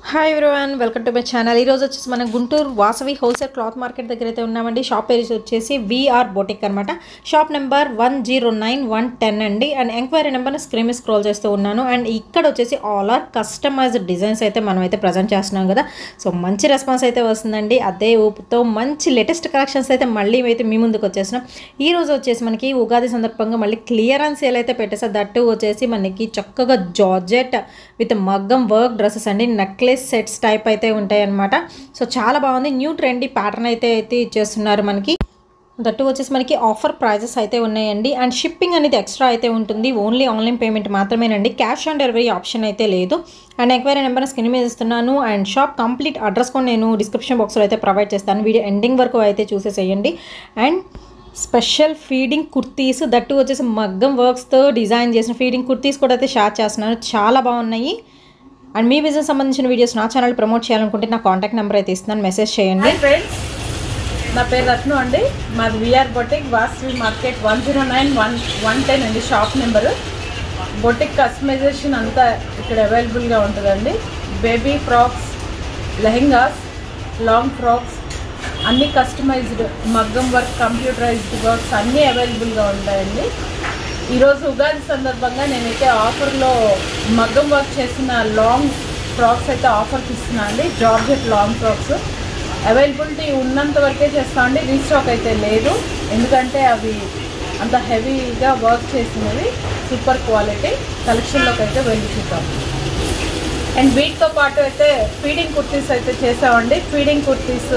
Hi everyone welcome to my channel ఈరోజు వచ్చేసి మనం Guntur Vasavi wholesale cloth market దగ్గర అయితే ఉన్నామండి షాప్ పేరు వచ్చేసి విఆర్ బొటిక్ అనమాట shop number one zero nine one ten అండి అండ్ ఎంక్వైరీ నెంబర్ని స్క్రీన్ మీద స్క్రోల్ చేస్తూ ఉన్నాను అండ్ ఇక్కడ వచ్చేసి ఆల్ ఆర్ కస్టమైజ్డ్ డిజైన్స్ అయితే మనం అయితే ప్రజెంట్ చేస్తున్నాం కదా సో మంచి రెస్పాన్స్ అయితే వస్తుందండి అదే ఊపుతో మంచి లేటెస్ట్ కలెక్షన్స్ అయితే మళ్ళీ అయితే మీ ముందుకు వచ్చేసినాం ఈ రోజు వచ్చేసి మనకి ఉగాది సందర్భంగా మళ్ళీ క్లియరెన్స్ సేల్ అయితే పెట్టేసారు దట్టు వచ్చేసి మనకి చక్కగా జార్జెట్ విత్ మగ్గం వర్క్ డ్రెస్సెస్ అండి నెక్లెస్ సెట్స్ టైప్ అయితే ఉంటాయి అనమాట సో చాలా బాగుంది న్యూ ట్రెండీ ప్యాటర్న్ అయితే అయితే ఇచ్చేస్తున్నారు మనకి దట్టు వచ్చేసి మనకి ఆఫర్ ప్రైజెస్ అయితే ఉన్నాయండి అండ్ షిప్పింగ్ అనేది ఎక్స్ట్రా అయితే ఉంటుంది ఓన్లీ ఆన్లైన్ పేమెంట్ మాత్రమేనండి క్యాష్ ఆన్ డెలివరీ ఆప్షన్ అయితే లేదు అండ్ ఎంక్వైరీ నెంబర్ స్క్రీన్ మీద ఇస్తున్నాను అండ్ షాప్ కంప్లీట్ అడ్రస్ కూడా నేను డిస్క్రిప్షన్ బాక్స్లో అయితే ప్రొవైడ్ చేస్తాను వీడియో ఎండింగ్ వరకు అయితే చూసేసేయండి and special feeding kurtis that వచ్చేసి మగ్గం వర్క్స్తో డిజైన్ చేసిన ఫీడింగ్ కుర్తీస్ కూడా అయితే షేర్ చేస్తున్నాను చాలా బాగున్నాయి అండ్ మీ బిజినెస్ సంబంధించిన వీడియోస్ నా ఛానల్ ప్రమోట్ చేయాలనుకుంటే నా కాంటాక్ట్ నెంబర్ అయితే ఇస్తున్నాను మెసేజ్ చేయండి హాయ్ ఫ్రెండ్స్ నా పేరు రత్న అండి మాది VR boutique Vasavi market one zero nine one one ten అండి షాప్ నెంబరు బొటిక్ కస్టమైజేషన్ అంతా ఇక్కడ అవైలబుల్గా ఉంటుందండి baby frocks lehengas long frocks అన్ని కస్టమైజ్డ్ మగ్గం వర్క్ కంప్యూటరైజ్డ్ వర్క్స్ అన్నీ అవైలబుల్గా ఉంటాయండి ఈరోజు ఉగాది సందర్భంగా నేనైతే ఆఫర్లో మగ్గం వర్క్ చేసిన లాంగ్ ఫ్రాక్స్ అయితే ఆఫర్కి ఇస్తున్నాను అండి జార్జెట్ లాంగ్ ఫ్రాక్స్ అవైలబిలిటీ ఉన్నంత వరకే చేస్తామండి రీస్టాక్ అయితే లేదు ఎందుకంటే అవి అంత హెవీగా వర్క్ చేసినవి సూపర్ క్వాలిటీ కలెక్షన్లోకి అయితే వెళ్ళి చూద్దాం అండ్ వీటితో పాటు అయితే ఫీడింగ్ కుర్తీస్ అయితే చేసామండి ఫీడింగ్ కుర్తీస్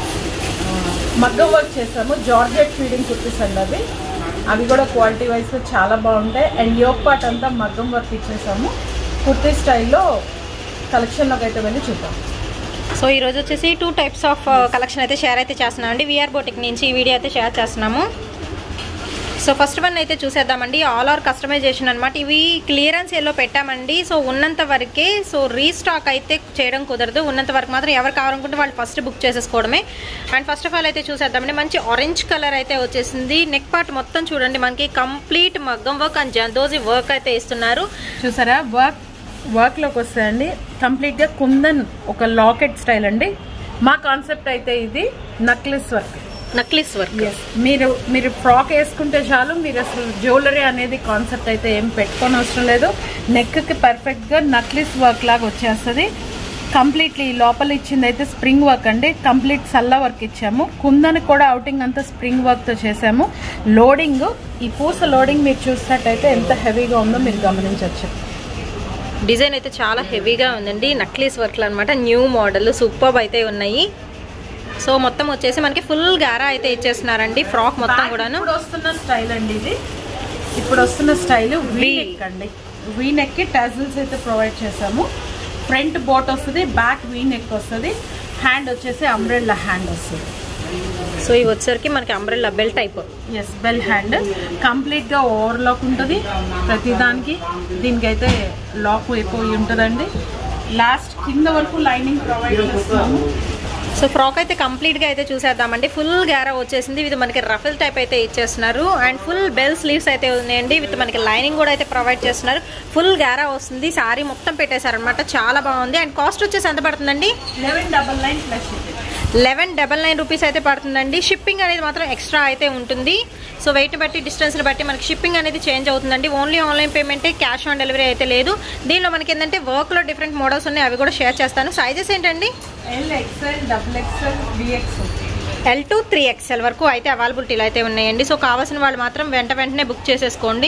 మగ్గం వర్క్ చేసాము జార్జెట్ ఫీడింగ్ కుర్తీస్ అండి అవి అవి కూడా క్వాలిటీ వైజ్ చాలా బాగుంటాయి అండ్ యోగ్ పార్ట్ అంతా మగ్గం వర్క్ ఇచ్చేసాము కుర్తీ స్టైల్లో కలెక్షన్లోకి అయితే వెళ్ళి చూద్దాం సో ఈ రోజు వచ్చేసి టూ టైప్స్ ఆఫ్ కలెక్షన్ అయితే షేర్ అయితే చేస్తున్నాం అండి విఆర్ బోటిక్ నుంచి ఈ వీడియో అయితే షేర్ చేస్తున్నాము సో ఫస్ట్ వన్ అయితే చూసేద్దామండి ఆల్ ఆర్ కస్టమైజేషన్ అనమాట ఇవి క్లియరెన్స్ ఎల్లో పెట్టామండి సో ఉన్నంత వరకే సో రీస్టాక్ అయితే చేయడం కుదరదు ఉన్నంత వరకు మాత్రం ఎవరు కావాలనుకుంటే వాళ్ళు ఫస్ట్ బుక్ చేసేసుకోవడమే అండ్ ఫస్ట్ ఆఫ్ ఆల్ అయితే చూసేద్దామండి మంచి ఆరెంజ్ కలర్ అయితే వచ్చేసింది నెక్ పార్ట్ మొత్తం చూడండి మనకి కంప్లీట్ మగ్గం వర్క్ అండ్ జందోజీ వర్క్ అయితే ఇస్తున్నారు చూసారా వర్క్ వర్క్లోకి వస్తాయండి కంప్లీట్గా కుందన్ ఒక లాకెట్ స్టైల్ అండి మా కాన్సెప్ట్ అయితే ఇది necklace work necklace work yes మీరు మీరు ఫ్రాక్ వేసుకుంటే చాలు మీరు అసలు జ్యువెలరీ అనేది కాన్సెప్ట్ అయితే ఏం పెట్టుకోని అవసరం లేదు నెక్కి పర్ఫెక్ట్గా నక్లిస్ వర్క్ లాగా వచ్చేస్తుంది కంప్లీట్లీ లోపల ఇచ్చింది అయితే స్ప్రింగ్ వర్క్ అండి కంప్లీట్ సల్ల వర్క్ ఇచ్చాము కుందని కూడా అవుటింగ్ అంతా స్ప్రింగ్ వర్క్తో చేసాము లోడింగ్ ఈ పూస లోడింగ్ మీరు చూసినట్టయితే ఎంత హెవీగా ఉందో మీరు గమనించవచ్చు డిజైన్ అయితే చాలా హెవీగా ఉందండి నక్లీస్ వర్క్లు అనమాట న్యూ మోడల్ సూపర్ అయితే ఉన్నాయి సో మొత్తం వచ్చేసి మనకి ఫుల్ గారా అయితే ఇచ్చేస్తున్నారండి ఫ్రాక్ మొత్తం కూడాను ఇప్పుడు వస్తున్న స్టైల్ అండి ఇది ఇప్పుడు వస్తున్న స్టైల్ వీ V. నెక్ అండి వీ నెక్ కి టజిల్స్ అయితే ప్రొవైడ్ చేసాము ఫ్రంట్ బోట్ వస్తుంది బ్యాక్ వీ నెక్ వస్తుంది హ్యాండ్ వచ్చేసి అంబ్రెల్లా హ్యాండ్ వస్తుంది సో ఇవి వచ్చేసరికి మనకి umbrella bell type yes bell hand complete గా ఓవర్ లాక్ ఉంటుంది ప్రతిదానికి దీనికైతే లాక్ అయిపోయి ఉంటుందండి లాస్ట్ కింద వరకు లైనింగ్ ప్రొవైడ్ చేస్తున్నాము సో ఫ్రాక్ అయితే కంప్లీట్ గా అయితే చూసేద్దామండి ఫుల్ గారా వచ్చేసింది ఇది మనకి రఫల్ టైప్ అయితే ఇచ్చేస్తున్నారు అండ్ ఫుల్ బెల్ స్లీవ్స్ అయితే ఉన్నాయండి విత్ మనకి లైనింగ్ కూడా అయితే ప్రొవైడ్ చేస్తున్నారు ఫుల్ గారా వస్తుంది సారీ మొత్తం పెట్టేశారనమాట చాలా బాగుంది అండ్ కాస్ట్ వచ్చేసి ఎంత పడుతుందండి eleven double nine plus eleven double nine rupees అయితే పడుతుందండి షిప్పింగ్ అనేది మాత్రం ఎక్స్ట్రా అయితే ఉంటుంది సో వెయిట్ బట్టి డిస్టెన్స్ని బట్టి మనకి షిప్పింగ్ అనేది చేంజ్ అవుతుందండి ఓన్లీ ఆన్లైన్ పేమెంటే క్యాష్ ఆన్ డెలివరీ అయితే లేదు దీనిలో మనకి ఏంటంటే వర్క్లో డిఫరెంట్ మోడల్స్ ఉన్నాయి అవి కూడా షేర్ చేస్తాను సైజెస్ ఏంటండి ఎల్ ఎక్స్ఎల్ డబుల్ ఎక్స్ఎల్ డిఎక్స్ ఎల్ టు త్రీ ఎక్స్ఎల్ వరకు అయితే అవైలబిలిటీలో అయితే ఉన్నాయండి సో కావాల్సిన వాళ్ళు మాత్రం వెంట వెంటనే బుక్ చేసేసుకోండి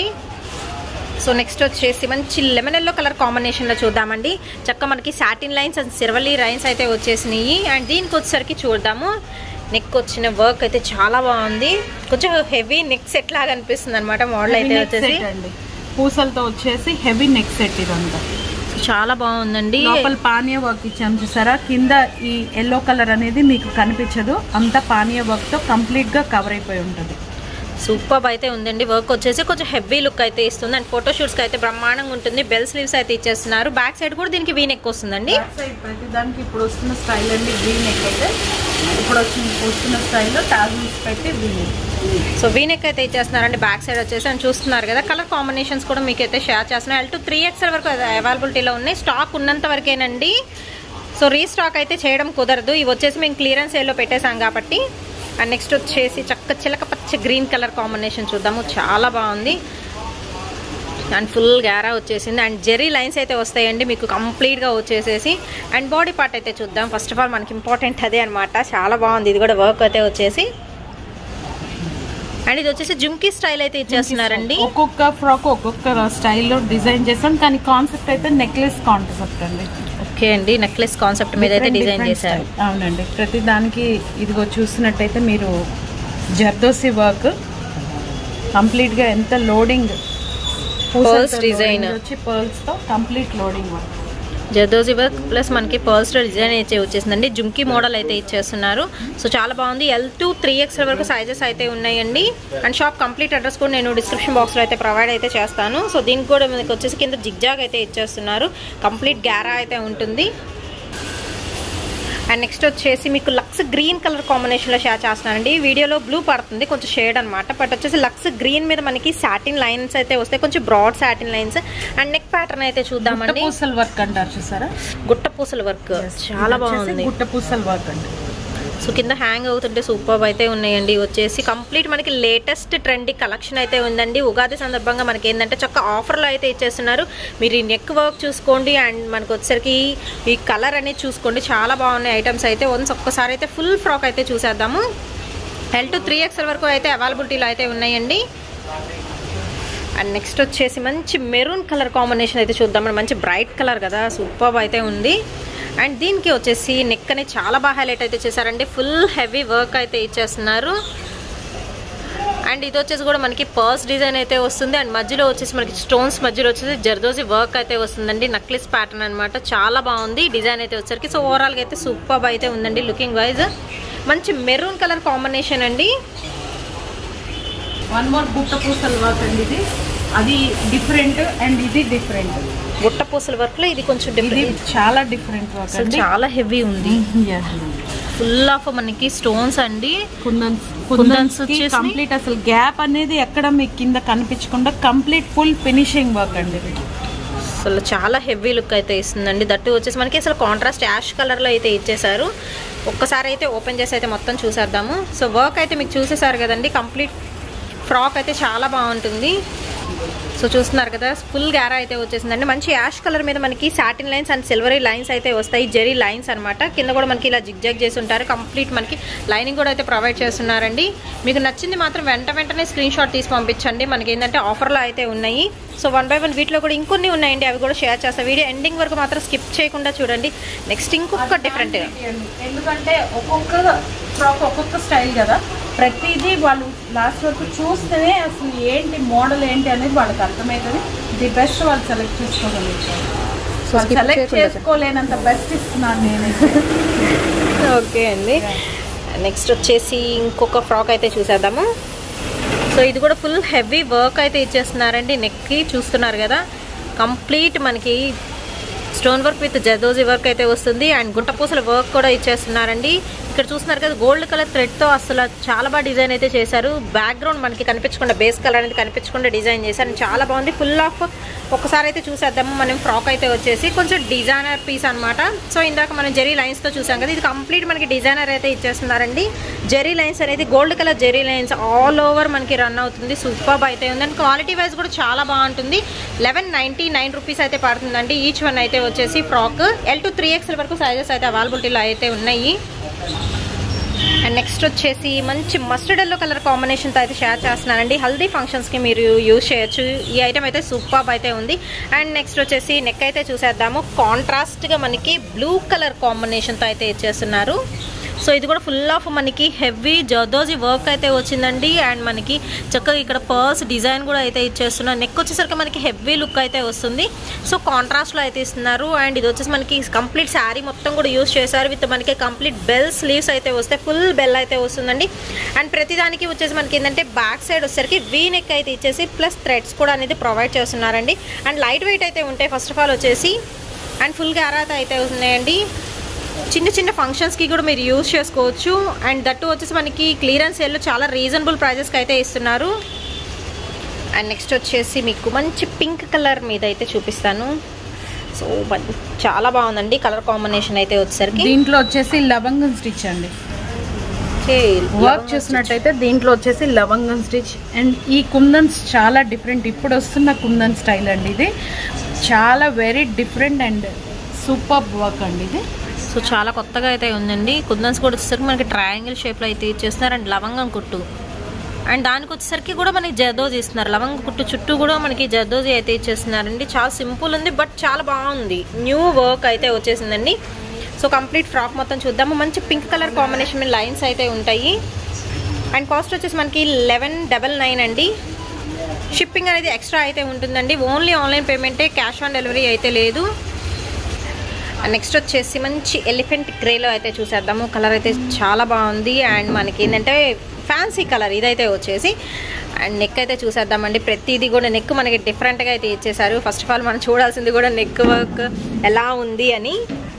సో నెక్స్ట్ వచ్చేసి మంచి లెమన్ ఎల్లో కలర్ కాంబినేషన్లో చూద్దామండి చక్క మనకి satin lines and silvery lines అయితే వచ్చేసినాయి అండ్ దీనికి వచ్చేసరికి చూద్దాము నెక్ వచ్చిన వర్క్ అయితే చాలా బాగుంది కొంచెం హెవీ నెక్ సెట్ లాగా అనిపిస్తుంది అనమాట మోడల్ అయితే వచ్చేసి అండి పూసలతో వచ్చేసి హెవీ నెక్ సెట్ ఇదంతా చాలా బాగుందండి లోపల పానీయ వర్క్ ఇచ్చాం చూసారా కింద ఈ ఎల్లో కలర్ అనేది మీకు కనిపించదు అంతా పానీయ వర్క్ తో కంప్లీట్ గా కవర్ అయిపోయి ఉంటుంది సూపర్ అయితే ఉందండి వర్క్ వచ్చేసి కొంచెం హెవీ లుక్ అయితే ఇస్తుంది అండ్ ఫోటో షూట్స్కి అయితే బ్రహ్మాండంగా ఉంటుంది బెల్ స్లీవ్స్ అయితే ఇచ్చేస్తున్నారు బ్యాక్ సైడ్ కూడా దీనికి వీ నెక్ వస్తుందండి బ్యాక్ సైడ్ ప్రతి దానికి ఇప్పుడు వస్తున్న స్టైల్ అండి వీ నెక్ అయితే ఇప్పుడు వచ్చి వస్తున్న స్టైల్లో టాజిల్స్ పెట్టి V neck so V neck అయితే ఇచ్చేస్తున్నారండి బ్యాక్ సైడ్ వచ్చేసి అని చూస్తున్నారు కదా కలర్ కాంబినేషన్స్ కూడా మీకు అయితే షేర్ చేస్తున్నాయి ఎల్ టు త్రీ ఎక్స్ఎల్ వరకు అవైలబిలిటీలో ఉన్నాయి స్టాక్ ఉన్నంత వరకేనండి సో రీస్టాక్ అయితే చేయడం కుదరదు ఇవి వచ్చేసి మేము క్లియరెన్స్ సేల్లో పెట్టేశాం కాబట్టి అండ్ నెక్స్ట్ వచ్చేసి చక్క చిలక పచ్చ గ్రీన్ కలర్ కాంబినేషన్ చూద్దాము చాలా బాగుంది అండ్ ఫుల్ గ్యారా వచ్చేసింది అండ్ జెరీ లైన్స్ అయితే వస్తాయండి మీకు కంప్లీట్గా వచ్చేసేసి అండ్ బాడీ పార్ట్ అయితే చూద్దాం ఫస్ట్ ఆఫ్ ఆల్ మనకి ఇంపార్టెంట్ అదే అనమాట చాలా బాగుంది ఇది కూడా వర్క్ అయితే వచ్చేసి అండ్ ఇది వచ్చేసి జుమ్కీ స్టైల్ అయితే ఇచ్చేస్తున్నారండి ఒక్కొక్క ఫ్రాక్ ఒక్కొక్క స్టైల్లో డిజైన్ చేస్తాం కానీ కాన్సెప్ట్ అయితే నెక్లెస్ కాన్సెప్ట్ అండి ఓకే అండి నెక్లెస్ కాన్సెప్ట్ మీద అయితే Different, డిజైన్ different చేశారు style. అవునండి ప్రతి దానికి ఇదిగో చూసినట్టయితే మీరు జర్దోసి వర్క్ కంప్లీట్గా ఎంత లోడింగ్ Pearls design. వచ్చి పర్ల్స్తో complete loading work zardozi work plus మనకి పర్ల్స్లో డిజైన్ అయితే వచ్చేసిందండి జుమ్కీ మోడల్ అయితే ఇచ్చేస్తున్నారు సో చాలా బాగుంది ఎల్ టూ త్రీ ఎక్స్ వరకు సైజెస్ అయితే ఉన్నాయండి అండ్ షాప్ కంప్లీట్ అడ్రస్ కూడా నేను డిస్క్రిప్షన్ బాక్స్లో అయితే ప్రొవైడ్ అయితే చేస్తాను సో దీనికి కూడా మనకి వచ్చేసి కింద జిగ్జాగ్ అయితే ఇచ్చేస్తున్నారు కంప్లీట్ గ్యారా అయితే ఉంటుంది అండ్ నెక్స్ట్ వచ్చేసి మీకు లక్స్ గ్రీన్ కలర్ కాంబినేషన్లో షేర్ చేస్తున్నానండి వీడియోలో బ్లూ పడుతుంది కొంచెం షేడ్ అనమాట బట్ వచ్చేసి లక్స్ గ్రీన్ మీద మనకి సాటిన్ లైన్స్ అయితే వస్తాయి కొంచెం broad satin lines and neck pattern అయితే చూద్దామండి పూసల వర్క్ అంటారు చూసారా గుట్ట పూసల వర్క్ చాలా బాగుంది గుట్ట పూసల వర్క్ అండి సో కింద హ్యాంగ్ అవుతుంటే సూపర్ అయితే ఉన్నాయండి వచ్చేసి కంప్లీట్ మనకి లేటెస్ట్ ట్రెండీ కలెక్షన్ అయితే ఉందండి ఉగాది సందర్భంగా మనకి ఏంటంటే చక్క ఆఫర్లో అయితే ఇచ్చేస్తున్నారు మీరు ఈ నెక్ వర్క్ చూసుకోండి అండ్ మనకు వచ్చేసరికి ఈ కలర్ అనేది చూసుకోండి చాలా బాగున్నాయి ఐటమ్స్ అయితే వన్స్ ఒక్కసారి అయితే ఫుల్ ఫ్రాక్ అయితే చూసేద్దాము ఎల్ టు త్రీ ఎక్స్ఎల్ వరకు అయితే అవైలబిలిటీలో అయితే ఉన్నాయండి అండ్ నెక్స్ట్ వచ్చేసి మంచి మెరూన్ కలర్ కాంబినేషన్ అయితే చూద్దాం మంచి బ్రైట్ కలర్ కదా సూపర్ అయితే ఉంది అండ్ దీనికి వచ్చేసి నెక్ అనేది చాలా బాగా హైలైట్ అయితే చేశారండి ఫుల్ హెవీ వర్క్ అయితే ఇచ్చేస్తున్నారు అండ్ ఇది వచ్చేసి కూడా మనకి పర్స్ డిజైన్ అయితే వస్తుంది అండ్ మధ్యలో వచ్చేసి మనకి స్టోన్స్ మధ్యలో వచ్చేసి జర్దోజీ వర్క్ అయితే వస్తుందండి నక్లిస్ ప్యాటర్న్ అనమాట చాలా బాగుంది డిజైన్ అయితే వచ్చరికి సో ఓవరాల్గా అయితే సూపర్ అయితే ఉందండి లుకింగ్ వైజ్ మంచి మెరూన్ కలర్ కాంబినేషన్ అండి వన్ మోర్ గుట్ట పూసల వర్క్ అండి ఇది అది డిఫరెంట్ అండ్ ఇది డిఫరెంట్ గుట్ట పూసల వర్క్ లో ఇది కొంచెం ఇది డిఫరెంట్ చాలా డిఫరెంట్ వర్క్ అసలు అండి చాలా హెవీ ఉంది ఫుల్ ఆఫ్ మనకి స్టోన్స్ అండి కుందన్స్ కుందన్స్ కుందన్స్ వచ్చేసి- కంప్లీట్ అసలు గ్యాప్ అనేది ఎక్కడ మీకు కింద కనిపించకుండా కంప్లీట్ ఫుల్ ఫినిషింగ్ వర్క్ అండి ఇది. అసలు చాలా హెవీ లుక్ అయితే ఇస్తుందండి దట్టు వచ్చేసి మనకి అసలు కాంట్రాస్ట్ యాష్ కలర్లో అయితే ఇచ్చేసారు ఒక్కసారి అయితే ఓపెన్ చేసి అయితే మొత్తం చూసేద్దాము సో వర్క్ అయితే మీకు చూసేసారు కదండి కంప్లీట్ ఫ్రాక్ అయితే చాలా బాగుంటుంది సో చూస్తున్నారు కదా ఫుల్ గ్యారా అయితే వచ్చేసిందండి మంచి యాష్ కలర్ మీద మనకి satin lines and silvery lines అయితే వస్తాయి జెరీ లైన్స్ అన్నమాట కింద కూడా మనకి ఇలా జిగ్జాగ్ చేసి ఉంటారు కంప్లీట్ మనకి లైనింగ్ కూడా అయితే ప్రొవైడ్ చేస్తున్నారండి మీకు నచ్చింది మాత్రం వెంట వెంటనే స్క్రీన్ షాట్ తీసి పంపించండి మనకి ఏంటంటే ఆఫర్లో అయితే ఉన్నాయి సో వన్ బై వన్ వీటిలో కూడా ఇంకొన్ని ఉన్నాయండి అవి కూడా షేర్ చేస్తాను వీడియో ఎండింగ్ వరకు మాత్రం స్కిప్ చేయకుండా చూడండి నెక్స్ట్ ఇంకొక డిఫరెంట్ ఎందుకంటే ఒక్కొక్క ఫ్రాక్ ఒక్కొక్క స్టైల్ కదా ప్రతిదీ వాళ్ళు లాస్ట్ వరకు చూస్తేనే అసలు ఏంటి మోడల్ ఏంటి అనేది వాళ్ళకి అర్థమవుతుంది ది బెస్ట్ వాళ్ళు సెలెక్ట్ చేసుకోగలుగుతారు So, skip సెలెక్ట్ చేయకుండా చేసుకోలేనంత బెస్ట్ ఇస్తున్నాను నేనైతే ఓకే అండి నెక్స్ట్ వచ్చేసి ఇంకొక ఫ్రాక్ అయితే చూసేద్దాము సో ఇది కూడా ఫుల్ హెవీ వర్క్ అయితే ఇచ్చేస్తున్నారండి నెక్కి చూస్తున్నారు కదా కంప్లీట్ మనకి stone work with zardozi work అయితే వస్తుంది అండ్ గుట్టపూసల వర్క్ కూడా ఇచ్చేస్తున్నారండి ఇక్కడ చూస్తున్నారు కదా గోల్డ్ కలర్ థ్రెడ్తో అసలు చాలా బాగా డిజైన్ అయితే చేశారు బ్యాక్గ్రౌండ్ మనకి కనిపించకుండా బేస్ కలర్ అనేది కనిపించకుండా డిజైన్ చేశారు And చాలా బాగుంది ఫుల్ ఆఫ్ ఒకసారి అయితే చూసేద్దాము మనం ఫ్రాక్ అయితే వచ్చేసి కొంచెం డిజైనర్ పీస్ అన్నమాట సో ఇందాక మనం జెరీ లైన్స్తో చూసాం కదా ఇది కంప్లీట్ మనకి డిజైనర్ అయితే ఇచ్చేస్తున్నారండి జెరీ లైన్స్ అనేది gold colour zari lines all over మనకి రన్ అవుతుంది సూపర్ అయితే ఉంది అండ్ క్వాలిటీ వైజ్ కూడా చాలా బాగుంటుంది లెవెన్ నైంటీ నైన్ రూపీస్ అయితే పడుతుందండి ఈచ్ వన్ అయితే వచ్చేసి frock L to three XL వరకు సైజెస్ అయితే అవైలబిలిటీలో అయితే ఉన్నాయి అండ్ నెక్స్ట్ వచ్చేసి మంచి మస్టర్డ్ ఎల్లో కలర్ కాంబినేషన్తో అయితే షేర్ చేస్తున్నానండి హల్దీ ఫంక్షన్స్కి మీరు యూజ్ చేయొచ్చు ఈ ఐటమ్ అయితే సూపర్ అయితే ఉంది అండ్ నెక్స్ట్ వచ్చేసి నెక్ అయితే చూసేద్దాము కాంట్రాస్ట్గా మనకి బ్లూ కలర్ కాంబినేషన్తో అయితే ఇచ్చేస్తున్నారు సో ఇది కూడా ఫుల్ ఆఫ్ మనకి హెవీ జర్దోజీ వర్క్ అయితే వచ్చిందండి అండ్ మనకి చక్కగా ఇక్కడ పర్స్ డిజైన్ కూడా అయితే ఇచ్చేస్తున్నారు నెక్ వచ్చేసరికి మనకి హెవీ లుక్ అయితే వస్తుంది సో కాంట్రాస్ట్లో అయితే ఇస్తున్నారు అండ్ ఇది వచ్చేసి మనకి కంప్లీట్ శారీ మొత్తం కూడా యూస్ చేశారు విత్ మనకి కంప్లీట్ బెల్ స్లీవ్స్ అయితే వస్తాయి ఫుల్ బెల్ అయితే వస్తుందండి అండ్ ప్రతిదానికి వచ్చేసి మనకి ఏంటంటే బ్యాక్ సైడ్ వచ్చేసరికి వీ నెక్ అయితే ఇచ్చేసి ప్లస్ థ్రెడ్స్ కూడా అనేది ప్రొవైడ్ చేస్తున్నారండి అండ్ లైట్ వెయిట్ అయితే ఉంటాయి ఫస్ట్ ఆఫ్ ఆల్ వచ్చేసి అండ్ ఫుల్ గ్యారాత అయితే ఉన్నాయండి చిన్న చిన్న ఫంక్షన్స్కి కూడా మీరు యూజ్ చేసుకోవచ్చు అండ్ దట్టు వచ్చేసి మనకి క్లియరెన్స్ సేల్లో చాలా రీజనబుల్ ప్రైజెస్కి అయితే ఇస్తున్నారు అండ్ నెక్స్ట్ వచ్చేసి మీకు మంచి పింక్ కలర్ మీద అయితే చూపిస్తాను సో బట్ చాలా బాగుందండి కలర్ కాంబినేషన్ అయితే వచ్చేసరికి దీంట్లో వచ్చేసి లవంగం స్టిచ్ అండి ఓకే, వర్క్ చూసినట్టయితే దీంట్లో వచ్చేసి లవంగం స్టిచ్ అండ్ ఈ కుందన్స్ చాలా డిఫరెంట్ ఇప్పుడు వస్తున్న కుందన్ స్టైల్ అండి ఇది చాలా very different and super work అండి ఇది సో చాలా కొత్తగా అయితే ఉందండి కుందన్స్ కూడా వచ్చేసరికి మనకి ట్రయాంగిల్ షేప్లో అయితే ఇచ్చేస్తున్నారు అండ్ లవంగం కుట్టు అండ్ దానికి వచ్చేసరికి కూడా మనకి జర్దోజీ ఇస్తున్నారు లవంగ కుట్టు చుట్టూ కూడా మనకి జర్దోజీ అయితే ఇచ్చేస్తున్నారండి చాలా సింపుల్ ఉంది బట్ చాలా బాగుంది న్యూ వర్క్ అయితే వచ్చేసిందండి సో కంప్లీట్ ఫ్రాక్ మొత్తం చూద్దాము మంచి పింక్ కలర్ కాంబినేషన్ మీద లైన్స్ అయితే ఉంటాయి అండ్ కాస్ట్ వచ్చేసి మనకి లెవెన్ డబల్ నైన్ అండి షిప్పింగ్ అనేది ఎక్స్ట్రా అయితే ఉంటుందండి ఓన్లీ ఆన్లైన్ పేమెంటే క్యాష్ ఆన్ డెలివరీ అయితే లేదు నెక్స్ట్ వచ్చేసి మంచి ఎలిఫెంట్ గ్రేలో అయితే చూసేద్దాము కలర్ అయితే చాలా బాగుంది అండ్ మనకి ఏంటంటే ఫ్యాన్సీ కలర్ ఇదైతే వచ్చేసి అండ్ నెక్ అయితే చూసేద్దామండి ప్రతిదీ కూడా నెక్ మనకి డిఫరెంట్గా అయితే ఇచ్చేసారు ఫస్ట్ ఆఫ్ ఆల్ మనం చూడాల్సింది కూడా నెక్ వర్క్ ఎలా ఉంది అని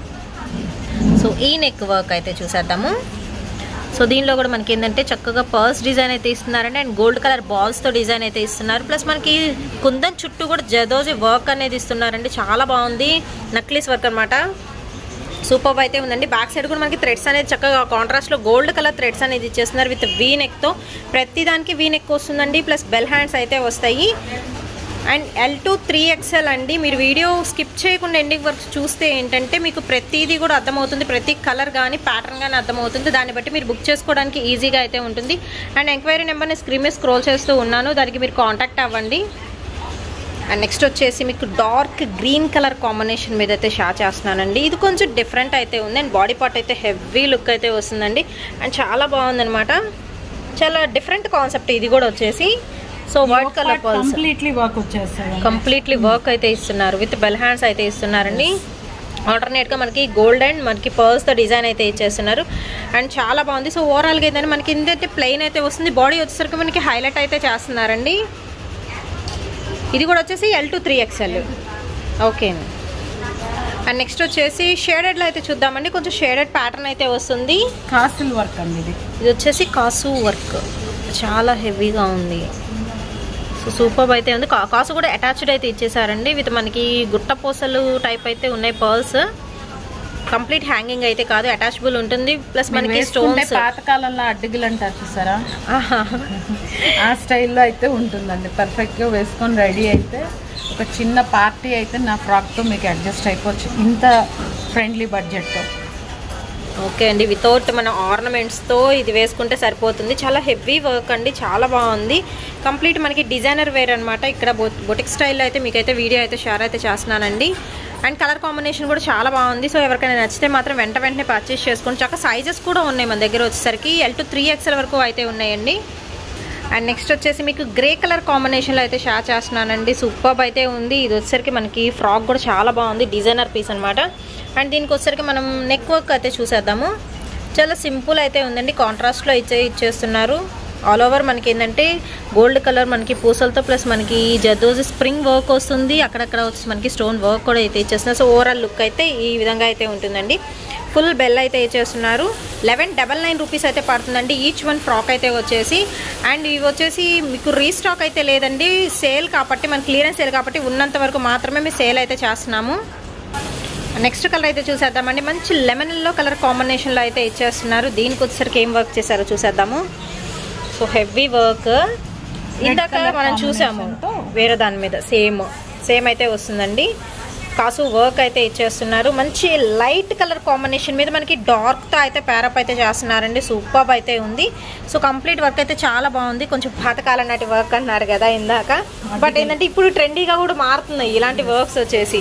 సో ఈ నెక్ వర్క్ అయితే చూసేద్దాము సో దీనిలో కూడా మనకి ఏంటంటే చక్కగా పర్స్ డిజైన్ అయితే ఇస్తున్నారండి అండ్ గోల్డ్ కలర్ బాల్స్తో డిజైన్ అయితే ఇస్తున్నారు ప్లస్ మనకి కుందన్ చుట్టూ కూడా జదోజీ వర్క్ అనేది ఇస్తున్నారండి చాలా బాగుంది నక్లీస్ వర్క్ అనమాట సూపర్ అయితే ఉందండి బ్యాక్ సైడ్ కూడా మనకి థ్రెడ్స్ అనేది చక్కగా కాంట్రాస్ట్లో గోల్డ్ కలర్ థ్రెడ్స్ అనేది ఇచ్చేస్తున్నారు విత్ వీ నెక్తో ప్రతి దానికి వీ నెక్ వస్తుందండి ప్లస్ బెల్ హ్యాండ్స్ అయితే వస్తాయి and L to three XL అండి మీరు వీడియో స్కిప్ చేయకుండా ఎండింగ్ వర్క్ చూస్తే ఏంటంటే మీకు ప్రతిదీ కూడా అర్థమవుతుంది ప్రతి కలర్ కానీ ప్యాటర్న్ కానీ అర్థమవుతుంది దాన్ని బట్టి మీరు బుక్ చేసుకోవడానికి ఈజీగా అయితే ఉంటుంది అండ్ ఎంక్వైరీ నెంబర్ని స్క్రీన్ మీద స్క్రోల్ చేస్తూ ఉన్నాను దానికి మీరు కాంటాక్ట్ అవ్వండి అండ్ నెక్స్ట్ వచ్చేసి మీకు డార్క్ గ్రీన్ కలర్ కాంబినేషన్ మీద అయితే షా చేస్తున్నానండి ఇది కొంచెం డిఫరెంట్ అయితే ఉంది అండ్ బాడీ పార్ట్ అయితే హెవీ లుక్ అయితే వస్తుందండి అండ్ చాలా బాగుందనమాట చాలా డిఫరెంట్ కాన్సెప్ట్ ఇది కూడా వచ్చేసి so white colour pearls completely work వచ్చేస్తుంది కంప్లీట్లీ వర్క్ అయితే ఇస్తున్నారు విత్ బెల్ హ్యాండ్స్ అయితే ఇస్తున్నారండి ఆల్టర్నేట్గా మనకి గోల్డ్ అండ్ మనకి పర్ల్స్తో డిజైన్ అయితే ఇచ్చేస్తున్నారు అండ్ చాలా బాగుంది సో ఓవరాల్గా ఏంటంటే మనకి ఏంటంటే ప్లెయిన్ అయితే వస్తుంది బాడీ వచ్చేసరికి మనకి హైలైట్ అయితే చేస్తున్నారండి ఇది కూడా వచ్చేసి L to three XL okay and next వచ్చేసి షేడెడ్లో అయితే చూద్దామండి కొంచెం షేడెడ్ ప్యాటర్న్ అయితే వస్తుంది కాసిల్ వర్క్ అండి ఇది ఇది వచ్చేసి కాసు వర్క్ చాలా హెవీగా ఉంది సో సూపర్ అయితే ఉంది కా- కాసు కూడా అటాచ్డ్ అయితే ఇచ్చేసారండి విత్ మనకి గుట్ట పూసలు టైప్ అయితే ఉన్నాయి పర్ల్స్ కంప్లీట్ హ్యాంగింగ్ అయితే కాదు అటాచబుల్ ఉంటుంది ప్లస్ మనకి మనకి స్టోన్స్ స్టోన్స్ పాతకాలంలో అడ్డగిలు అంటారు చూసారా ఆ స్టైల్లో అయితే ఉంటుందండి పర్ఫెక్ట్గా వేసుకొని రెడీ అయితే ఒక చిన్న పార్టీ అయితే నా ఫ్రాక్తో మీకు అడ్జస్ట్ అయిపోవచ్చు ఇంత ఫ్రెండ్లీ బడ్జెట్తో ఓకే అండి వితౌట్ మన ఆర్నమెంట్స్తో ఇది వేసుకుంటే సరిపోతుంది చాలా హెవీ వర్క్ అండి చాలా బాగుంది కంప్లీట్ మనకి డిజైనర్ వేర్ అనమాట ఇక్కడ బొటిక్ స్టైల్లో అయితే మీకైతే వీడియో అయితే షేర్ అయితే చేస్తున్నానండి అండ్ కలర్ కాంబినేషన్ కూడా చాలా బాగుంది సో ఎవరికైనా నచ్చితే మాత్రం వెంట వెంటనే పర్చేస్ చేసుకోండి చక్కగా సైజెస్ కూడా ఉన్నాయి మన దగ్గర వచ్చేసరికి ఎల్ టు త్రీ ఎక్స్ఎల్ వరకు అయితే ఉన్నాయండి అండ్ నెక్స్ట్ వచ్చేసి మీకు గ్రే కలర్ కాంబినేషన్లో అయితే షేర్ చేస్తున్నానండి సూపర్ అయితే ఉంది ఇది వచ్చేసరికి మనకి ఫ్రాక్ కూడా చాలా బాగుంది డిజైనర్ పీస్ అనమాట అండ్ దీనికి వచ్చేసరికి మనం నెక్ వర్క్ అయితే చూసేద్దాము చాలా సింపుల్ అయితే ఉందండి కాంట్రాస్ట్లో ఇచ్చే ఇచ్చేస్తున్నారు ఆల్ ఓవర్ మనకి ఏంటంటే గోల్డ్ కలర్ మనకి పూసలతో ప్లస్ మనకి జర్దోజీ స్ప్రింగ్ వర్క్ వస్తుంది అక్కడక్కడ వచ్చి మనకి స్టోన్ వర్క్ కూడా అయితే ఇచ్చేస్తున్నారు సో ఓవరాల్ లుక్ అయితే ఈ విధంగా అయితే ఉంటుందండి ఫుల్ బెల్ అయితే ఇచ్చేస్తున్నారు లెవెన్ డబల్ నైన్ రూపీస్ అయితే పడుతుందండి ఈచ్ వన్ ఫ్రాక్ అయితే వచ్చేసి అండ్ ఇవి వచ్చేసి మీకు రీస్టాక్ అయితే లేదండి సేల్ కాబట్టి మన క్లియరెన్స్ సేల్ కాబట్టి ఉన్నంత వరకు మాత్రమే మేము సేల్ అయితే చేస్తున్నాము నెక్స్ట్ కలర్ అయితే చూసేద్దామండి మంచి లెమన్ ఎల్లో కలర్ కాంబినేషన్లో అయితే ఇచ్చేస్తున్నారు దీనికి వచ్చేసరికి ఏం వర్క్ చేశారో చూసేద్దాము సో హెవీ వర్క్ ఇందాక colour మనం చూసాము combination తో. వేరే దాని మీద సేమ్ సేమ్ అయితే వస్తుందండి కాసు వర్క్ అయితే ఇచ్చేస్తున్నారు మంచి లైట్ కలర్ కాంబినేషన్ మీద మనకి డార్క్తో అయితే పేరప్ అయితే చేస్తున్నారండి సూపర్ అయితే ఉంది సో కంప్లీట్ వర్క్ అయితే చాలా బాగుంది కొంచెం పాతకాలం నాటి వర్క్ అన్నారు కదా ఇందాక బట్ ఏంటంటే ఇప్పుడు ట్రెండీగా కూడా మారుతున్నాయి ఇలాంటి వర్క్స్ వచ్చేసి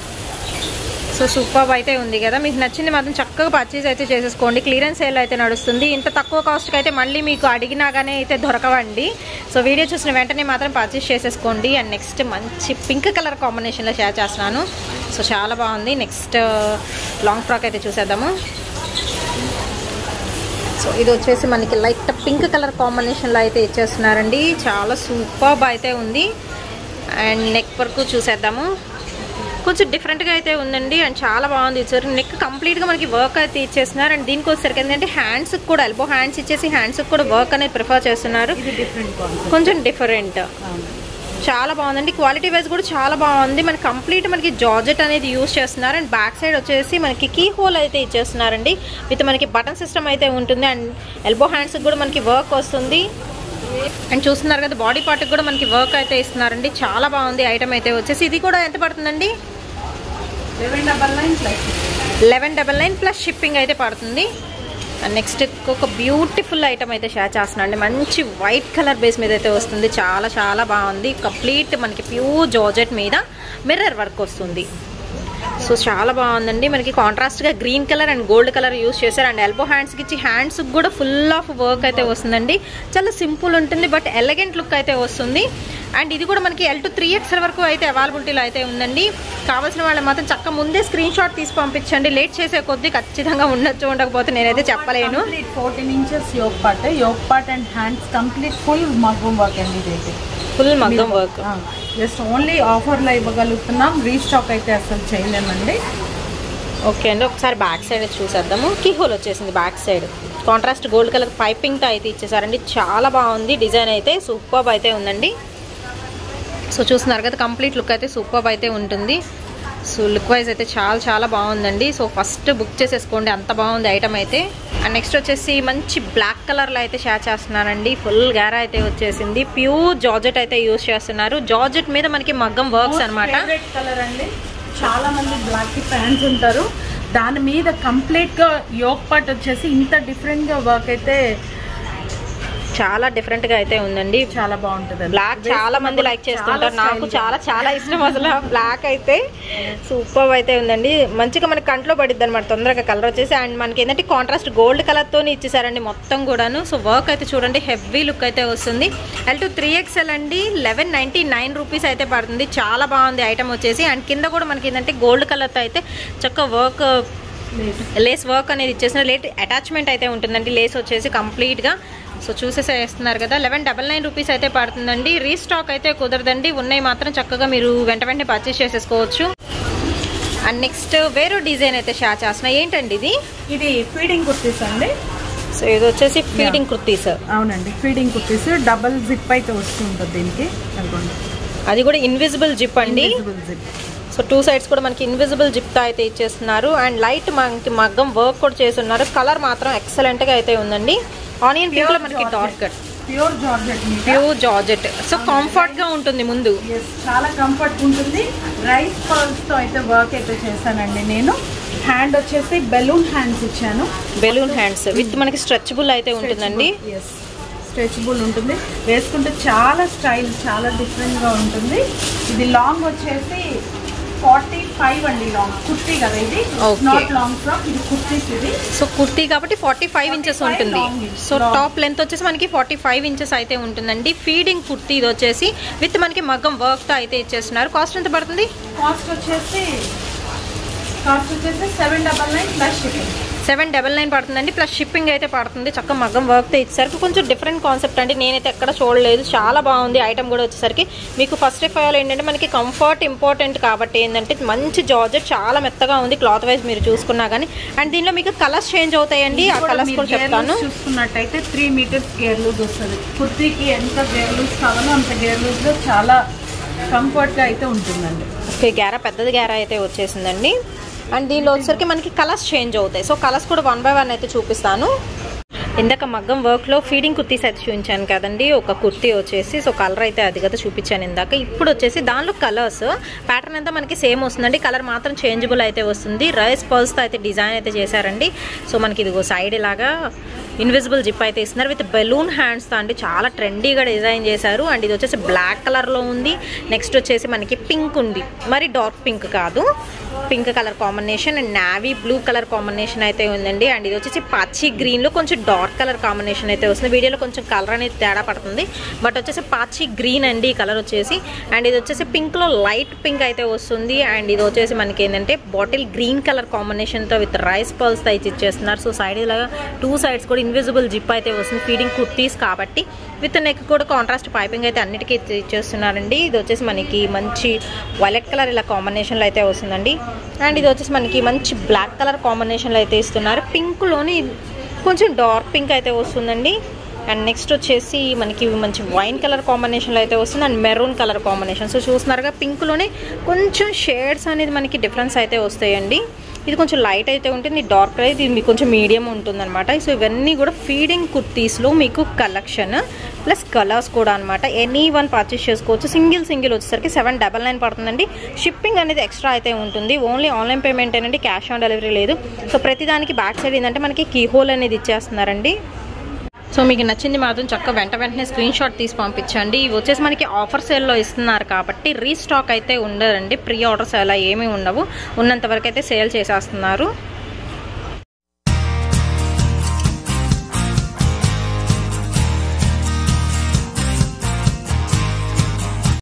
సో సూపర్ అయితే ఉంది కదా మీకు నచ్చింది మాత్రం చక్కగా పర్చేస్ అయితే చేసేసుకోండి క్లియరెన్స్ సేల్ అయితే నడుస్తుంది ఇంత తక్కువ కాస్ట్కి అయితే మళ్ళీ మీకు అడిగినాగానే అయితే దొరకవండి సో వీడియో చూసిన వెంటనే మాత్రం పర్చేస్ చేసేసుకోండి అండ్ నెక్స్ట్ మంచి పింక్ కలర్ కాంబినేషన్లో షేర్ చేస్తున్నాను సో చాలా బాగుంది నెక్స్ట్ లాంగ్ ఫ్రాక్ అయితే చూసేద్దాము సో ఇది వచ్చేసి మనకి లైట్ పింక్ కలర్ కాంబినేషన్లో అయితే ఇచ్చేస్తున్నారండి చాలా సూపర్ అయితే ఉంది అండ్ నెక్ వరకు చూసేద్దాము కొంచెం డిఫరెంట్గా అయితే ఉందండి అండ్ చాలా బాగుంది ఇచ్చారు నెక్ కంప్లీట్గా మనకి వర్క్ అయితే ఇచ్చేస్తున్నారు అండ్ దీనికి వచ్చేసరికి ఏంటంటే హ్యాండ్స్కి కూడా ఎల్బో హ్యాండ్స్ ఇచ్చేసి హ్యాండ్స్కి కూడా వర్క్ అనేది ప్రిఫర్ చేస్తున్నారు ఇది డిఫరెంట్ కాన్సెప్ట్ కొంచెం డిఫరెంట్ చాలా బాగుందండి క్వాలిటీ వైజ్ కూడా చాలా బాగుంది మనకి కంప్లీట్ మనకి జార్జెట్ అనేది యూస్ చేస్తున్నారు అండ్ బ్యాక్ సైడ్ వచ్చేసి మనకి కీ హోల్ అయితే ఇచ్చేస్తున్నారండి విత్ మనకి బటన్ సిస్టమ్ అయితే ఉంటుంది అండ్ ఎల్బో హ్యాండ్స్ కూడా మనకి వర్క్ వస్తుంది అండ్ చూస్తున్నారు కదా బాడీ పార్ట్కి కూడా మనకి వర్క్ అయితే ఇస్తున్నారండి చాలా బాగుంది ఐటమ్ అయితే వచ్చేసి ఇది కూడా ఎంత పడుతుందండి eleven double nine plus eleven double nine plus shipping అయితే పడుతుంది అండ్ నెక్స్ట్ ఒక బ్యూటిఫుల్ ఐటమ్ అయితే షేర్ చేస్తున్నాను అండి మంచి వైట్ కలర్ బేస్ మీద అయితే వస్తుంది చాలా చాలా బాగుంది కంప్లీట్ మనకి ప్యూర్ జార్జెట్ మీద మిర్రర్ వర్క్ వస్తుంది సో చాలా బాగుందండి మనకి కాంట్రాస్ట్గా green colour and gold colour use చేశారు అండ్ ఎల్బో హ్యాండ్స్కి ఇచ్చి హ్యాండ్స్కి కూడా ఫుల్ ఆఫ్ వర్క్ అయితే వస్తుందండి చాలా సింపుల్ ఉంటుంది బట్ ఎలగెంట్ లుక్ అయితే వస్తుంది అండ్ ఇది కూడా మనకి ఎల్ టు త్రీ ఎక్స్ఎల్ వరకు అయితే అవైలబిలిటీలో అయితే ఉందండి కావాల్సిన వాళ్ళు మాత్రం చక్క ముందే స్క్రీన్ షాట్ తీసి పంపించండి లేట్ చేసే కొద్దీ ఖచ్చితంగా ఉండొచ్చు ఉండకపోతే నేనైతే చెప్పలేను complete fourteen inches yoke part yoke part and hands complete full మగ్గం వర్క్ అండి ఇదైతే ఫుల్ మగ్గం వర్క్ జస్ట్ ఓన్లీ ఆఫర్లో ఇవ్వగలుగుతున్నాం రీస్టాక్ అయితే అసలు చేయలేమండి ఓకే అండి ఒకసారి బ్యాక్ సైడ్ చూసేద్దాము కీ హోల్ వచ్చేసింది back side contrast gold colour పైపింగ్తో అయితే ఇచ్చేసారండి చాలా బాగుంది డిజైన్ అయితే సూపర్ అయితే ఉందండి సో చూస్తున్నారు కదా కంప్లీట్ లుక్ అయితే సూపర్ అయితే ఉంటుంది సో లుక్ వైజ్ అయితే చాలా చాలా బాగుందండి సో ఫస్ట్ బుక్ చేసేసుకోండి అంత బాగుంది ఐటమ్ అయితే అండ్ నెక్స్ట్ వచ్చేసి మంచి బ్లాక్ కలర్లో అయితే షేర్ చేస్తున్నానండి ఫుల్ గారా అయితే వచ్చేసింది ప్యూర్ జార్జెట్ అయితే యూస్ చేస్తున్నారు జార్జెట్ మీద మనకి మగ్గం వర్క్స్ అనమాట ఫేవరెట్ కలర్ అండి చాలా మంది బ్లాక్ కి ఫ్యాన్స్ ఉంటారు దాని మీద కంప్లీట్ గా యోగ్ పార్ట్ వచ్చేసి ఇంత డిఫరెంట్ గా వర్క్ అయితే చాలా డిఫరెంట్ గా అయితే ఉందండి చాలా బాగుంటుంది బ్లాక్ చాలా మంది లైక్ చేస్తుంటారు నాకు చాలా చాలా ఇష్టం అసలు బ్లాక్ అయితే సూపర్ అయితే ఉందండి మంచిగా మనకి కంట్లో పడిద్ది అనమాట తొందరగా కలర్ వచ్చేసి అండ్ మనకి ఏంటంటే కాంట్రాస్ట్ గోల్డ్ కలర్ తోని ఇచ్చేసారండి మొత్తం కూడాను సో వర్క్ అయితే చూడండి హెవీ లుక్ అయితే వస్తుంది ఎల్ టు త్రీ ఎక్స్ఎల్ అండి లెవెన్ నైన్టీ నైన్ రూపీస్ అయితే పడుతుంది చాలా బాగుంది ఐటమ్ వచ్చేసి అండ్ కింద కూడా మనకి ఏంటంటే గోల్డ్ కలర్తో అయితే చక్క వర్క్ లేస్ వర్క్ అనేది ఇచ్చేసిన లేట్ అటాచ్మెంట్ అయితే ఉంటుందండి లేస్ వచ్చేసి కంప్లీట్గా సో చూసేసే వేస్తున్నారు కదా లెవెన్ డబల్ నైన్ రూపీస్ అయితే పడుతుందండి రీస్టాక్ అయితే కుదరదండి ఉన్నాయి మాత్రం చక్కగా మీరు వెంట వెంటనే పర్చేస్ చేసేసుకోవచ్చు అండ్ నెక్స్ట్ వేరే డిజైన్ అయితే షేర్ చేస్తున్నా ఏంటండి ఇది ఇది ఫీడింగ్ కుర్తీస్ అండి సో ఇది వచ్చేసి ఫీడింగ్ కుర్తీస్ అవునండి ఫీడింగ్ కుర్తీస్ డబల్ జిప్ అయితే వస్తుంటుంది దీనికి అనుకోండి అది కూడా ఇన్విజిబుల్ జిప్ అండి జిప్ సో టూ సైడ్స్ కూడా మనకి ఇన్విజిబుల్ జిప్తో అయితే ఇచ్చేస్తున్నారు అండ్ లైట్ మనకి మగ్గం వర్క్ కూడా చేస్తున్నారు కలర్ మాత్రం ఎక్సలెంట్గా అయితే ఉందండి ఆనియన్ పింక్లో మనకి డార్క్ కట్ ప్యూర్ జార్జెట్ మీద ప్యూర్ జార్జెట్ సో కంఫర్ట్గా ఉంటుంది ముందు Yes, చాలా కంఫర్ట్ ఉంటుంది రైస్ పర్ల్స్ తో అయితే వర్క్ అయితే చేశానండి నేను హ్యాండ్ వచ్చేసి బెలూన్ హ్యాండ్స్ ఇచ్చాను బెలూన్ హ్యాండ్స్ విత్ మనకి స్ట్రెచబుల్ అయితే ఉంటుందండి ఎస్ స్ట్రెచబుల్ ఉంటుంది వేసుకుంటే చాలా స్టైల్ చాలా డిఫరెంట్ గా ఉంటుంది ఇది లాంగ్ వచ్చేసి ఫార్టీ ఫైవ్ అండి లాంగ్ కుర్తీ కదా ఇది Okay. నాట్ లాంగ్ ఫ్రాక్ ఇది కుర్తీస్ ఇది సో కుర్తీ కాబట్టి ఫార్టీ ఫైవ్ ఇంచెస్ 45 ఉంటుంది long is so long. Top length వచ్చేసి మనకి ఫార్టీ ఫైవ్ ఇంచెస్ అయితే ఉంటుందండి ఫీడింగ్ కుర్తీ ఇది వచ్చేసి విత్ మనకి మగ్గం వర్క్తో అయితే ఇచ్చేస్తున్నారు కాస్ట్ ఎంత పడుతుంది కాస్ట్ వచ్చేసి కాస్ట్ వచ్చేసి seven double nine plus shipping seven double nine పడుతుందండి ప్లస్ షిప్పింగ్ అయితే పడుతుంది చక్క మగ్గం వర్క్తో ఇచ్చేసరికి కొంచెం డిఫరెంట్ కాన్సెప్ట్ అండి నేనైతే ఎక్కడ చూడలేదు చాలా బాగుంది ఐటమ్ కూడా వచ్చేసరికి మీకు ఫస్ట్ ఆఫ్ ఆల్ ఏంటంటే మనకి కంఫర్ట్ ఇంపార్టెంట్ కాబట్టి ఏంటంటే మంచి జార్జెట్ చాలా మెత్తగా ఉంది క్లాత్ వైజ్ మీరు చూసుకున్నా కానీ అండ్ దీనిలో మీకు కలర్స్ చేంజ్ అవుతాయండి ఆ కలర్స్ కూడా చెప్తాను చూసుకున్నట్టయితే త్రీ మీటర్స్ గేర్ లూజ్ వస్తుంది కుర్తీకి ఎంత గేర్ లూజ్ కావాలో అంత గేర్ లూజ్ లో చాలా కంఫర్ట్ గా అయితే ఉంటుందండి ఓకే గ్యారా పెద్దది గ్యారా అయితే వచ్చేసిందండి అండ్ దీనిలో వచ్చేసరికి మనకి కలర్స్ చేంజ్ అవుతాయి సో కలర్స్ కూడా వన్ బై వన్ అయితే చూపిస్తాను ఇందాక మగ్గం వర్క్లో ఫీడింగ్ కుర్తీస్ అయితే చూపించాను కదండి ఒక కుర్తీ వచ్చేసి సో కలర్ అయితే అది కదా చూపించాను ఇందాక ఇప్పుడు వచ్చేసి దానిలో కలర్స్ ప్యాటర్న్ అంతా మనకి సేమ్ వస్తుందండి కలర్ మాత్రం చేంజబుల్ అయితే వస్తుంది రైస్ పర్ల్స్తో అయితే డిజైన్ అయితే చేశారండి సో మనకి ఇదిగో సైడ్ ఇలాగా ఇన్విజిబుల్ జిప్ అయితే ఇస్తున్నారు విత్ బెలూన్ హ్యాండ్స్తో అండి చాలా ట్రెండీగా డిజైన్ చేశారు అండ్ ఇది వచ్చేసి బ్లాక్ కలర్లో ఉంది నెక్స్ట్ వచ్చేసి మనకి పింక్ ఉంది మరి డార్క్ పింక్ కాదు pink colour combination and navy blue colour combination అయితే ఉందండి అండ్ ఇది వచ్చేసి పచ్చి గ్రీన్లో కొంచెం డార్క్ కలర్ కాంబినేషన్ అయితే వస్తుంది వీడియోలో కొంచెం కలర్ అనేది తేడా పడుతుంది బట్ వచ్చేసి పచ్చి గ్రీన్ అండి ఈ కలర్ వచ్చేసి అండ్ ఇది వచ్చేసి పింక్లో లైట్ పింక్ అయితే వస్తుంది అండ్ ఇది వచ్చేసి మనకి ఏంటంటే బాటిల్ గ్రీన్ కలర్ కాంబినేషన్తో విత్ రైస్ పర్ల్స్తో అయితే ఇచ్చేస్తున్నారు సో సైడ్ ఇలాగా టూ సైడ్స్ కూడా ఇన్విజిబుల్ జిప్ అయితే వస్తుంది ఫీడింగ్ కుర్తీస్ కాబట్టి విత్ నెక్ కూడా కాంట్రాస్ట్ పైపింగ్ అయితే అన్నిటికీ ఇచ్చి- ఇచ్చేస్తున్నారండి ఇది వచ్చేసి మనకి మంచి వైలెట్ కలర్ ఇలా కాంబినేషన్లో అయితే వస్తుందండి అండ్ ఇది వచ్చేసి మనకి మంచి బ్లాక్ కలర్ కాంబినేషన్లో అయితే ఇస్తున్నారు పింక్లోని కొంచెం డార్క్ పింక్ అయితే వస్తుందండి అండ్ నెక్స్ట్ వచ్చేసి మనకి మంచి వైన్ కలర్ కాంబినేషన్లో అయితే వస్తుంది and maroon colour combination so చూస్తున్నారుగా పింక్లోనే కొంచెం షేడ్స్ అనేది మనకి డిఫరెన్స్ అయితే వస్తాయండి ఇది కొంచెం లైట్ అయితే ఉంటుంది డార్క్ అయితే ఇది మీకు కొంచెం మీడియం ఉంటుందన్నమాట సో ఇవన్నీ కూడా ఫీడింగ్ కుర్తీస్లో మీకు కలెక్షన్ ప్లస్ కలర్స్ కూడా అనమాట ఎనీ వన్ పర్చేస్ చేసుకోవచ్చు సింగిల్ సింగిల్ వచ్చేసరికి సెవెన్ డబల్ నైన్ పడుతుందండి షిప్పింగ్ అనేది ఎక్స్ట్రా అయితే ఉంటుంది ఓన్లీ ఆన్లైన్ పేమెంట్ ఏనండి క్యాష్ ఆన్ డెలివరీ లేదు సో ప్రతిదానికి బ్యాక్ సైడ్ ఏంటంటే మనకి కీ హోల్ అనేది ఇచ్చేస్తున్నారండి సో మీకు నచ్చింది మాత్రం చక్కగా వెంట వెంటనే స్క్రీన్ షాట్ తీసి పంపించండి ఇవి వచ్చేసి మనకి ఆఫర్ సేల్లో ఇస్తున్నారు కాబట్టి రీస్టాక్ అయితే ఉండదండి ప్రీ ఆర్డర్స్ అలా ఏమీ ఉండవు ఉన్నంత వరకు అయితే సేల్ చేసేస్తున్నారు